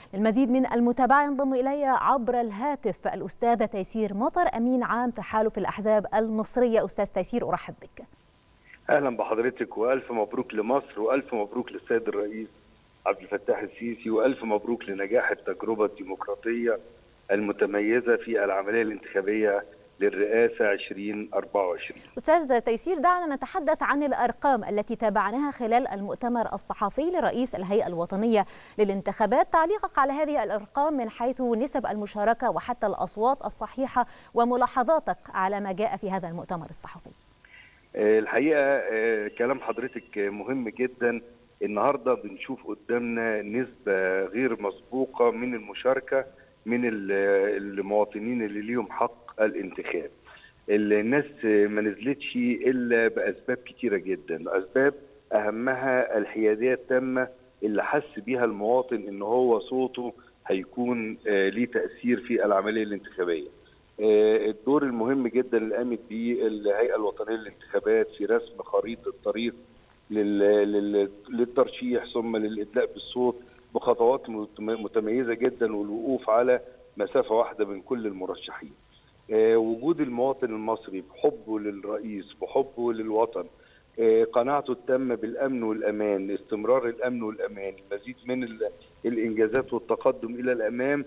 المزيد من المتابعة ينضم إلي عبر الهاتف الأستاذ تيسير مطر أمين عام تحالف الأحزاب المصرية أستاذ تيسير أرحب بك اهلا بحضرتك والف مبروك لمصر والف مبروك للسيد الرئيس عبد الفتاح السيسي والف مبروك لنجاح التجربه الديمقراطيه المتميزه في العمليه الانتخابيه للرئاسه 2024 أستاذ تيسير دعنا نتحدث عن الأرقام التي تابعناها خلال المؤتمر الصحفي لرئيس الهيئة الوطنية للانتخابات تعليقك على هذه الأرقام من حيث نسب المشاركة وحتى الأصوات الصحيحة وملاحظاتك على ما جاء في هذا المؤتمر الصحفي الحقيقه كلام حضرتك مهم جدا النهارده بنشوف قدامنا نسبه غير مسبوقه من المشاركه من المواطنين اللي ليهم حق الانتخاب الناس ما نزلتش الا باسباب كتيره جدا اسباب اهمها الحياديه التامه اللي حس بيها المواطن ان هو صوته هيكون ليه تاثير في العمليه الانتخابيه الدور المهم جدا اللي قامت بيه الهيئه الوطنيه للانتخابات في رسم خريطه طريق للترشيح ثم للادلاء بالصوت بخطوات متميزه جدا والوقوف على مسافه واحده من كل المرشحين. وجود المواطن المصري بحبه للرئيس بحبه للوطن قناعته التامه بالامن والامان استمرار الامن والامان المزيد من الانجازات والتقدم الى الامام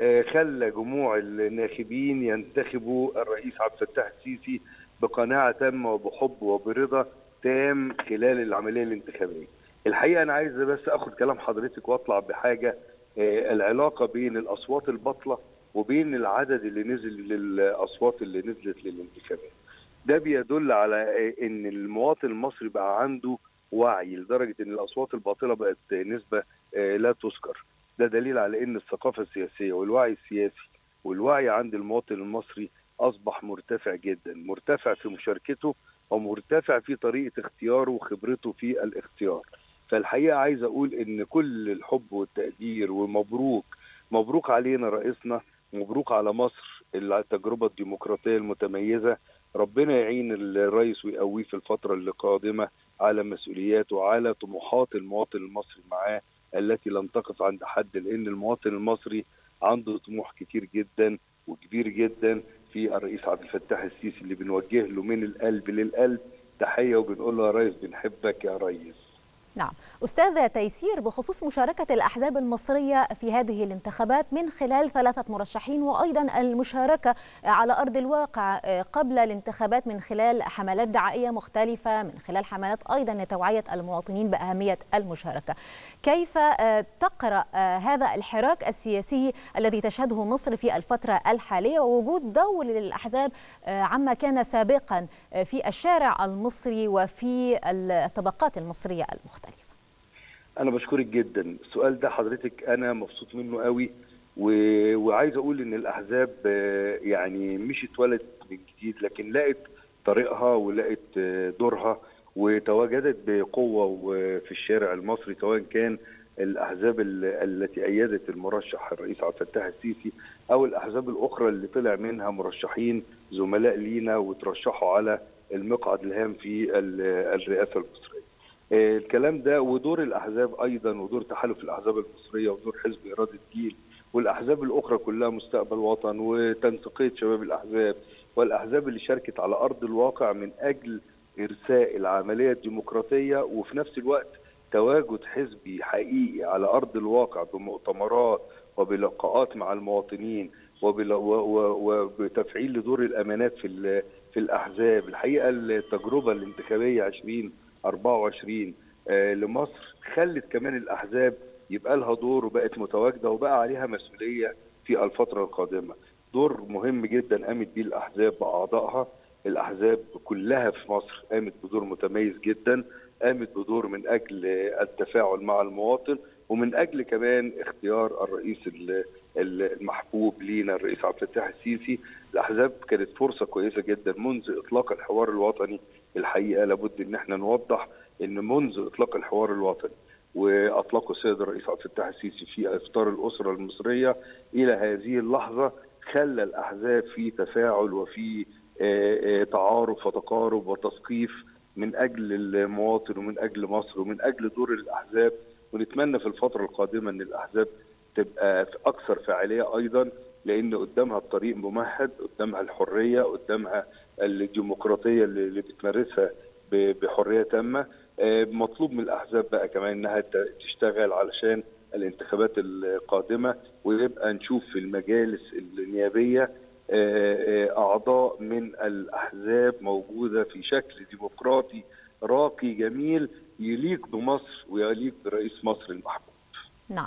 خلى جموع الناخبين ينتخبوا الرئيس عبد الفتاح السيسي بقناعه تامه وبحب وبرضا تام خلال العمليه الانتخابيه. الحقيقه انا عايز بس اخد كلام حضرتك واطلع بحاجه العلاقه بين الاصوات الباطله وبين العدد اللي نزل للاصوات اللي نزلت للانتخابات. ده بيدل على ان المواطن المصري بقى عنده وعي لدرجه ان الاصوات الباطله بقت نسبه لا تذكر. ده دليل على ان الثقافه السياسيه والوعي السياسي والوعي عند المواطن المصري اصبح مرتفع جدا، مرتفع في مشاركته ومرتفع في طريقه اختياره وخبرته في الاختيار. فالحقيقه عايز اقول ان كل الحب والتقدير ومبروك مبروك علينا رئيسنا مبروك على مصر التجربه الديمقراطيه المتميزه ربنا يعين الرئيس ويقويه في الفتره اللي قادمه على مسؤولياته وعلى طموحات المواطن المصري معاه التي لن تقف عند حد لان المواطن المصري عنده طموح كتير جدا وكبير جدا في الرئيس عبد الفتاح السيسي اللي بنوجه له من القلب للقلب تحيه وبنقول له يا ريس بنحبك يا ريس نعم أستاذ تيسير بخصوص مشاركة الأحزاب المصرية في هذه الانتخابات من خلال ثلاثة مرشحين وأيضا المشاركة على أرض الواقع قبل الانتخابات من خلال حملات دعائية مختلفة من خلال حملات أيضا لتوعية المواطنين بأهمية المشاركة كيف تقرأ هذا الحراك السياسي الذي تشهده مصر في الفترة الحالية ووجود دور للأحزاب عما كان سابقا في الشارع المصري وفي الطبقات المصرية المختلفة انا بشكرك جدا السؤال ده حضرتك انا مبسوط منه قوي و... وعايز اقول ان الاحزاب يعني مش اتولدت من جديد لكن لقت طريقها ولقت دورها وتواجدت بقوه في الشارع المصري سواء كان الاحزاب التي ايدت المرشح الرئيس عبد الفتاح السيسي او الاحزاب الاخرى اللي طلع منها مرشحين زملاء لينا وترشحوا على المقعد الهام في الرئاسه المصريه. الكلام ده ودور الاحزاب ايضا ودور تحالف الاحزاب المصريه ودور حزب اراده الجيل والاحزاب الاخرى كلها مستقبل وطن وتنسيقيه شباب الاحزاب والاحزاب اللي شاركت على ارض الواقع من اجل ارساء العمليه الديمقراطيه وفي نفس الوقت تواجد حزبي حقيقي على ارض الواقع بمؤتمرات وبلقاءات مع المواطنين وبتفعيل لدور الامانات في في الاحزاب الحقيقه التجربه الانتخابيه 20 24 آه لمصر خلت كمان الاحزاب يبقى لها دور وبقت متواجده وبقى عليها مسؤوليه في الفتره القادمه. دور مهم جدا قامت بيه الاحزاب باعضائها، الاحزاب كلها في مصر قامت بدور متميز جدا، قامت بدور من اجل التفاعل مع المواطن ومن اجل كمان اختيار الرئيس المحبوب لينا الرئيس عبد الفتاح السيسي الاحزاب كانت فرصه كويسه جدا منذ اطلاق الحوار الوطني الحقيقه لابد ان احنا نوضح ان منذ اطلاق الحوار الوطني واطلقه السيد الرئيس عبد الفتاح السيسي في افطار الاسره المصريه الى هذه اللحظه خلى الاحزاب في تفاعل وفي تعارف وتقارب وتثقيف من اجل المواطن ومن اجل مصر ومن اجل دور الاحزاب ونتمنى في الفتره القادمه ان الاحزاب تبقى اكثر فاعليه ايضا لان قدامها الطريق ممهد قدامها الحريه قدامها الديمقراطيه اللي بتمارسها بحريه تامه مطلوب من الاحزاب بقى كمان انها تشتغل علشان الانتخابات القادمه ويبقى نشوف في المجالس النيابيه اعضاء من الاحزاب موجوده في شكل ديمقراطي راقي جميل يليق بمصر ويليق برئيس مصر المحبوب. نعم.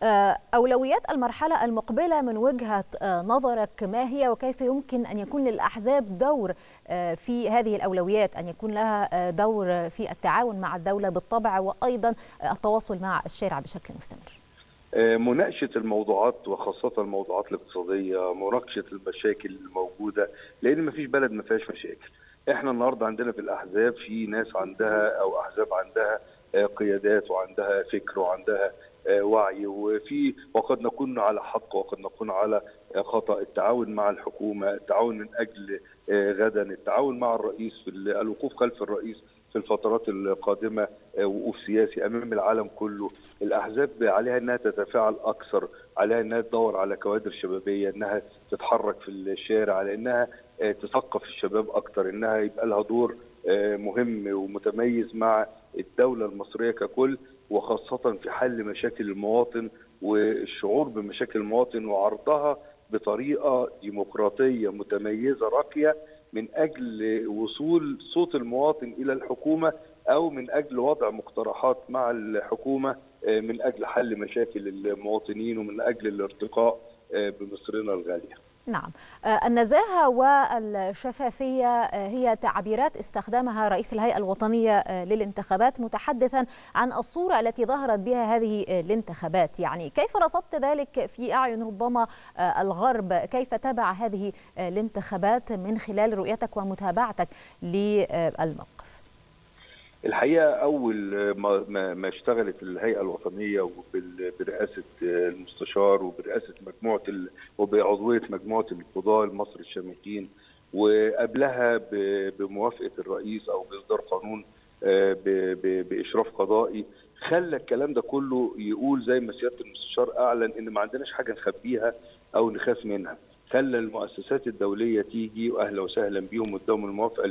أولويات المرحلة المقبلة من وجهة نظرك ما هي وكيف يمكن أن يكون للأحزاب دور في هذه الأولويات أن يكون لها دور في التعاون مع الدولة بالطبع وأيضا التواصل مع الشارع بشكل مستمر مناقشة الموضوعات وخاصة الموضوعات الاقتصادية مناقشة المشاكل الموجودة لأن ما فيش بلد ما فيهاش مشاكل احنا النهاردة عندنا في الأحزاب في ناس عندها أو أحزاب عندها قيادات وعندها فكر وعندها وعي وفي وقد نكون على حق وقد نكون على خطا التعاون مع الحكومه التعاون من اجل غدا التعاون مع الرئيس في الوقوف خلف الرئيس في الفترات القادمه وقوف سياسي امام العالم كله الاحزاب عليها انها تتفاعل اكثر عليها انها تدور على كوادر شبابيه انها تتحرك في الشارع على انها تثقف الشباب اكثر انها يبقى لها دور مهم ومتميز مع الدوله المصريه ككل وخاصة في حل مشاكل المواطن والشعور بمشاكل المواطن وعرضها بطريقة ديمقراطية متميزة راقية من أجل وصول صوت المواطن إلى الحكومة أو من أجل وضع مقترحات مع الحكومة من أجل حل مشاكل المواطنين ومن أجل الارتقاء بمصرنا الغالية نعم النزاهة والشفافية هي تعبيرات استخدمها رئيس الهيئة الوطنية للانتخابات متحدثا عن الصورة التي ظهرت بها هذه الانتخابات يعني كيف رصدت ذلك في أعين ربما الغرب كيف تابع هذه الانتخابات من خلال رؤيتك ومتابعتك للموقف الحقيقه اول ما ما اشتغلت الهيئه الوطنيه برئاسه المستشار وبرئاسه مجموعه وبعضويه مجموعه القضاه المصري الشامخين وقبلها بموافقه الرئيس او باصدار قانون باشراف قضائي خلى الكلام ده كله يقول زي ما سياده المستشار اعلن ان ما عندناش حاجه نخبيها او نخاف منها خلى المؤسسات الدوليه تيجي واهلا وسهلا بيهم قدام الموافقه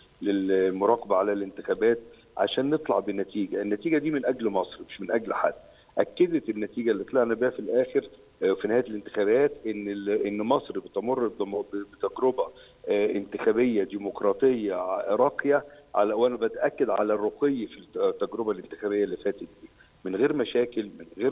للمراقبه على الانتخابات عشان نطلع بنتيجه، النتيجه دي من اجل مصر مش من اجل حد. اكدت النتيجه اللي طلعنا بيها في الاخر في نهايه الانتخابات ان ان مصر بتمر بتجربه انتخابيه ديمقراطيه راقيه على وانا بتاكد على الرقي في التجربه الانتخابيه اللي فاتت دي. من غير مشاكل من غير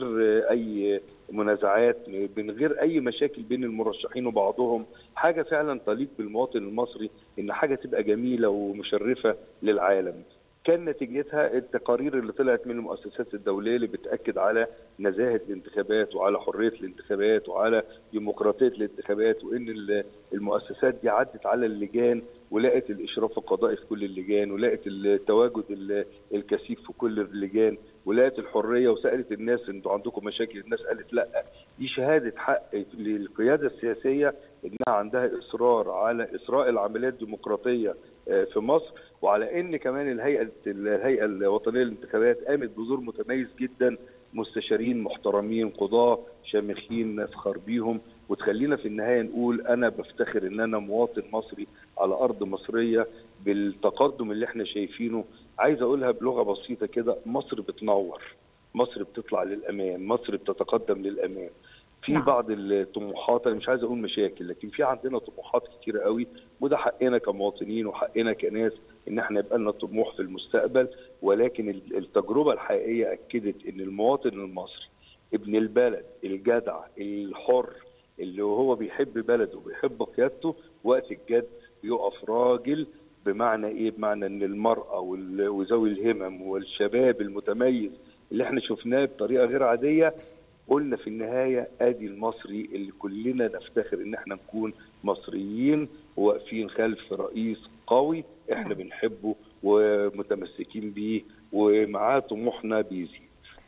اي منازعات من غير اي مشاكل بين المرشحين وبعضهم حاجه فعلا تليق بالمواطن المصري ان حاجه تبقى جميله ومشرفه للعالم كان نتيجتها التقارير اللي طلعت من المؤسسات الدوليه اللي بتاكد على نزاهه الانتخابات وعلى حريه الانتخابات وعلى ديمقراطيه الانتخابات وان المؤسسات دي عدت على اللجان ولقت الاشراف القضائي في كل اللجان ولقت التواجد الكثيف في كل اللجان ولقت الحريه وسالت الناس انتوا عندكم مشاكل الناس قالت لا دي شهاده حق للقياده السياسيه انها عندها اصرار على اسراء العمليات الديمقراطيه في مصر وعلى ان كمان الهيئه الهيئه الوطنيه للانتخابات قامت بدور متميز جدا مستشارين محترمين قضاه شامخين نفخر بيهم وتخلينا في النهايه نقول انا بفتخر ان انا مواطن مصري على ارض مصريه بالتقدم اللي احنا شايفينه عايز اقولها بلغه بسيطه كده مصر بتنور مصر بتطلع للامام مصر بتتقدم للامام في نعم. بعض الطموحات انا مش عايز اقول مشاكل لكن في عندنا طموحات كتيره قوي وده حقنا كمواطنين وحقنا كناس ان احنا يبقى لنا طموح في المستقبل ولكن التجربه الحقيقيه اكدت ان المواطن المصري ابن البلد الجدع الحر اللي هو بيحب بلده وبيحب قيادته وقت الجد بيقف راجل بمعنى ايه؟ بمعنى ان المراه وذوي الهمم والشباب المتميز اللي احنا شفناه بطريقه غير عاديه قلنا في النهايه ادي المصري اللي كلنا نفتخر ان احنا نكون مصريين واقفين خلف رئيس قوي احنا بنحبه ومتمسكين بيه ومعاه طموحنا بيزيد.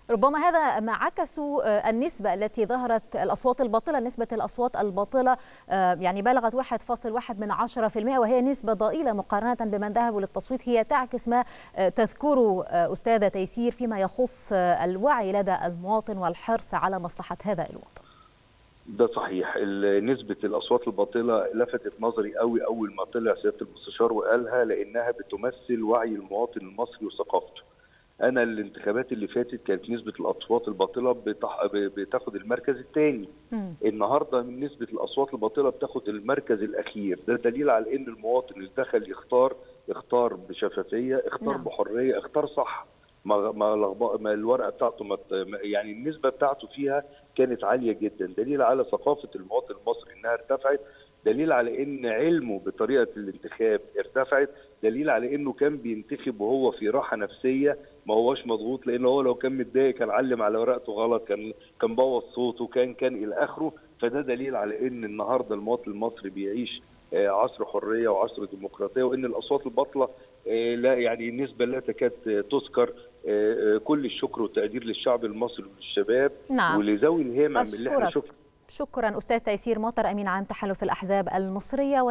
ربما هذا ما عكسوا النسبة التي ظهرت الأصوات الباطلة نسبة الأصوات الباطلة يعني بلغت 1.1 من 10% وهي نسبة ضئيلة مقارنة بمن ذهبوا للتصويت هي تعكس ما تذكره أستاذة تيسير فيما يخص الوعي لدى المواطن والحرص على مصلحة هذا الوطن ده صحيح نسبة الأصوات الباطلة لفتت نظري قوي أول ما طلع سيادة المستشار وقالها لأنها بتمثل وعي المواطن المصري وثقافته انا الانتخابات اللي فاتت كانت نسبه الاصوات الباطله بتح... بتاخد المركز الثاني النهارده من نسبه الاصوات الباطله بتاخد المركز الاخير ده دليل على ان المواطن اللي دخل يختار اختار بشفافيه اختار نعم. بحريه اختار صح ما ما, لغب... ما الورقه بتاعته ما... يعني النسبه بتاعته فيها كانت عاليه جدا دليل على ثقافه المواطن المصري انها ارتفعت دليل على ان علمه بطريقه الانتخاب ارتفعت دليل على انه كان بينتخب وهو في راحه نفسيه ما هوش مضغوط لان هو لو كان متضايق كان علم على ورقته غلط كان كان بوظ صوته كان كان الى اخره فده دليل على ان النهارده المواطن المصري بيعيش عصر حريه وعصر ديمقراطيه وان الاصوات الباطله لا يعني النسبه لا تكاد تذكر كل الشكر والتقدير للشعب المصري وللشباب نعم. ولذوي الهمم اللي احنا شفنا شكرا استاذ تيسير مطر امين عام تحالف الاحزاب المصريه